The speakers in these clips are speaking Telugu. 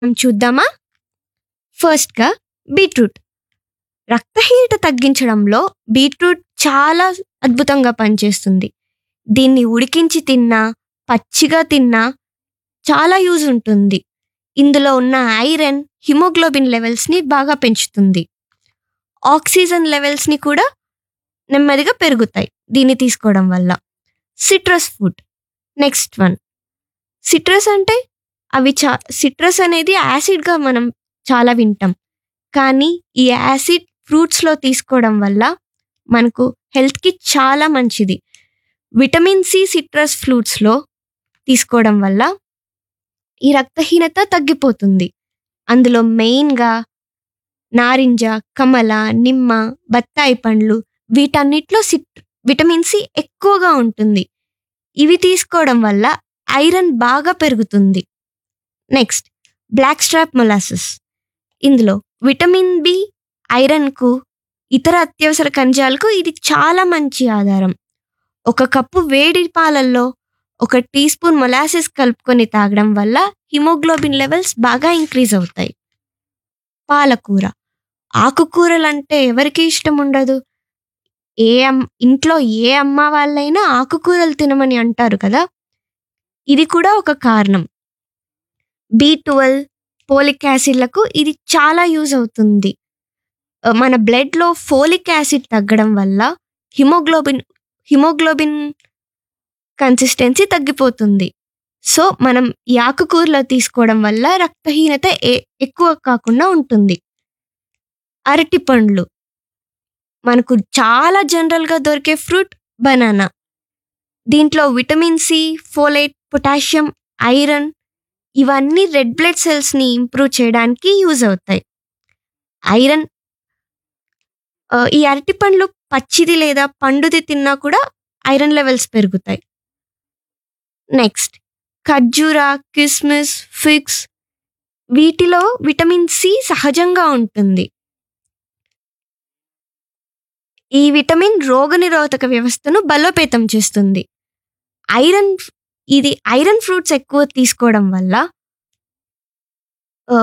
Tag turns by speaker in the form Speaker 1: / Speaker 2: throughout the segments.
Speaker 1: మనం చూద్దామా ఫస్ట్గా బీట్రూట్ రక్తహీనత తగ్గించడంలో బీట్రూట్ చాలా అద్భుతంగా పనిచేస్తుంది దీన్ని ఉడికించి తిన్నా పచ్చిగా తిన్నా చాలా యూజ్ ఉంటుంది ఇందులో ఉన్న ఐరన్ హిమోగ్లోబిన్ లెవెల్స్ని బాగా పెంచుతుంది ఆక్సిజన్ లెవెల్స్ని కూడా నెమ్మదిగా పెరుగుతాయి దీన్ని తీసుకోవడం వల్ల citrus food next one citrus అంటే అవి చా సిట్రస్ అనేది యాసిడ్గా మనం చాలా వింటాం కానీ ఈ యాసిడ్ ఫ్రూట్స్లో తీసుకోవడం వల్ల మనకు హెల్త్కి చాలా మంచిది విటమిన్ సి సిట్రస్ ఫ్రూట్స్లో తీసుకోవడం వల్ల ఈ రక్తహీనత తగ్గిపోతుంది అందులో మెయిన్గా నారింజ కమల నిమ్మ బత్తాయి పండ్లు వీటన్నిటిలో సిట్ విటమిన్ సి ఎక్కువగా ఉంటుంది ఇవి తీసుకోవడం వల్ల ఐరన్ బాగా పెరుగుతుంది నెక్స్ట్ బ్లాక్ స్ట్రాప్ మొలాసెస్ ఇందులో విటమిన్ బి ఐరన్కు ఇతర అత్యవసర ఖనిజాలకు ఇది చాలా మంచి ఆధారం ఒక కప్పు వేడి పాలల్లో ఒక టీ స్పూన్ మొలాసిస్ కలుపుకొని తాగడం వల్ల హిమోగ్లోబిన్ లెవెల్స్ బాగా ఇంక్రీజ్ అవుతాయి పాలకూర ఆకుకూరలు అంటే ఎవరికి ఇష్టం ఉండదు ఏ అమ్ ఇంట్లో ఏ అమ్మ వాళ్ళైనా ఆకుకూరలు తినమని అంటారు కదా ఇది కూడా ఒక కారణం బి ట్వెల్వ్ పోలిక్ యాసిడ్లకు ఇది చాలా యూజ్ అవుతుంది ఆ, మన బ్లడ్లో ఫోలిక్ యాసిడ్ తగ్గడం వల్ల హిమోగ్లోబిన్ హిమోగ్లోబిన్ కన్సిస్టెన్సీ తగ్గిపోతుంది సో మనం ఈ ఆకుకూరలో తీసుకోవడం వల్ల రక్తహీనత ఏ- ఎక్కువ కాకుండా ఉంటుంది అరటి పండ్లు మనకు చాలా జనరల్గా దొరికే ఫ్రూట్ బనానా దీంట్లో vitamin C folate potassium iron ఇవన్నీ రెడ్ బ్లడ్ సెల్స్ని ఇంప్రూవ్ చేయడానికి యూజ్ అవుతాయి ఐరన్ ఆ, ఈ అరటి పండ్లు పచ్చిది లేదా పండుది తిన్నా కూడా ఐరన్ లెవెల్స్ పెరుగుతాయి నెక్స్ట్ ఖర్జూరా కిస్మిస్ ఫిగ్స్ వీటిలో విటమిన్ సి సహజంగా ఉంటుంది ఈ విటమిన్ రోగనిరోధక వ్యవస్థను బలోపేతం చేస్తుంది ఐరన్ ఇది ఐరన్ ఫ్రూట్స్ ఎక్కువ తీసుకోవడం వల్ల ఆ,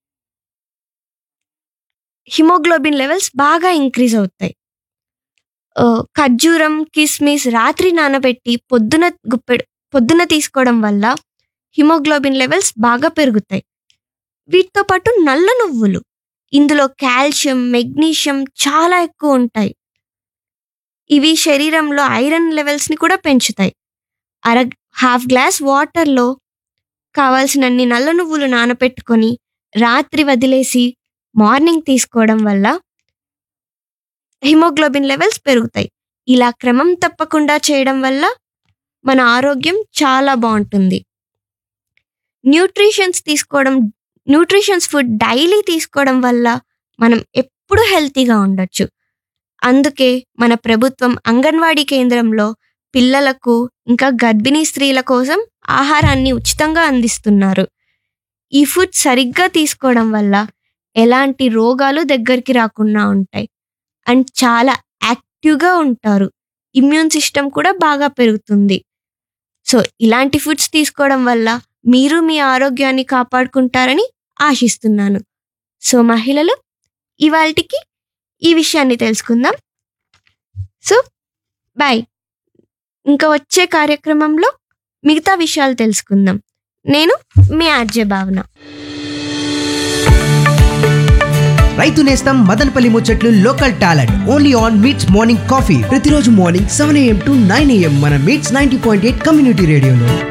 Speaker 1: హిమోగ్లోబిన్ లెవెల్స్ బాగా ఇంక్రీజ్ అవుతాయి ఆ, ఖర్జూరం కిస్మిస్ రాత్రి నానబెట్టి పొద్దున గుప్పెడు పొద్దున తీసుకోవడం వల్ల హిమోగ్లోబిన్ లెవెల్స్ బాగా పెరుగుతాయి వీటితో పాటు నల్ల నువ్వులు ఇందులో కాల్షియం మెగ్నీషియం చాలా ఎక్కువ ఉంటాయి ఇవి శరీరంలో ఐరన్ లెవెల్స్ని కూడా పెంచుతాయి అర హాఫ్ గ్లాస్ వాటర్లో కావాల్సినన్ని నల్ల నువ్వులు నానబెట్టుకొని రాత్రి వదిలేసి మార్నింగ్ తీసుకోవడం వల్ల హిమోగ్లోబిన్ లెవెల్స్ పెరుగుతాయి ఇలా క్రమం తప్పకుండా చేయడం వల్ల మన ఆరోగ్యం చాలా బాగుంటుంది న్యూట్రిషన్స్ తీసుకోవడం న్యూట్రిషన్స్ ఫుడ్ డైలీ తీసుకోవడం వల్ల మనం ఎప్పుడు హెల్తీగా ఉండొచ్చు అందుకే మన ప్రభుత్వం అంగన్వాడీ కేంద్రంలో పిల్లలకు ఇంకా గర్భిణీ స్త్రీల కోసం ఆహారాన్ని ఉచితంగా అందిస్తున్నారు ఈ ఫుడ్ సరిగ్గా తీసుకోవడం వల్ల ఎలాంటి రోగాలు దగ్గరికి రాకుండా ఉంటాయి అండ్ చాలా యాక్టివ్గా ఉంటారు ఇమ్యూన్ సిస్టమ్ కూడా బాగా పెరుగుతుంది సో ఇలాంటి ఫుడ్స్ తీసుకోవడం వల్ల మీరు మీ ఆరోగ్యాన్ని కాపాడుకుంటారని ఆశిస్తున్నాను సో మహిళలు ఇవాళకి ఈ విషయాన్ని తెలుసుకుందాం సో బాయ్ ఇంకా వచ్చే కార్యక్రమంలో మిగతా విషయాలు తెలుసుకుందాం నేను మీ ఆర్జే భావన
Speaker 2: రైతు నేస్తం మదనపల్లి ముచ్చట్లు local talent only on MITS morning coffee ప్రతిరోజు morning seven AM to nine AM మన MITS ninety point eight community రేడియోలో